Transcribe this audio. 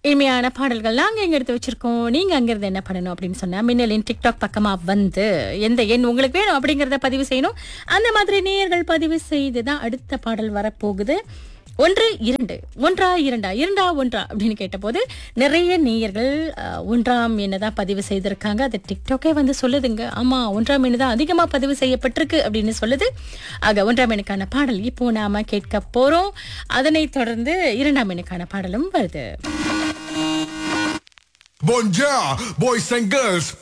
இனிமையான பாடல்கள் நாங்க எங்க எடுத்து வச்சிருக்கோம் நீங்க அங்கிருந்து என்ன பண்ணணும் அப்படின்னு சொன்னா மின்னலின் டிக்டாக் பக்கமா வந்து எந்த எண் உங்களுக்கு வேணும் அப்படிங்கறத பதிவு செய்யணும் அந்த மாதிரி நேயர்கள் பதிவு செய்து தான் அடுத்த பாடல் வரப்போகுது ஒன்று இரண்டு ஒன்றா இரண்டா இரண்டா ஒன்றா அப்படின்னு கேட்டபோது நிறைய நேயர்கள் அஹ், ஒன்றாம் எண்ணை தான் பதிவு செய்திருக்காங்க அது டிக்டாக்கே வந்து சொல்லுதுங்க ஆமா ஒன்றாம் எண்ணு தான் அதிகமா பதிவு செய்யப்பட்டிருக்கு அப்படின்னு சொல்லுது ஆக ஒன்றாம் எண்ணுக்கான பாடல் இப்போ நாம கேட்க போறோம் அதனைத் தொடர்ந்து இரண்டாம் எண்ணுக்கான பாடலும் வருது Bonjour, boys and girls.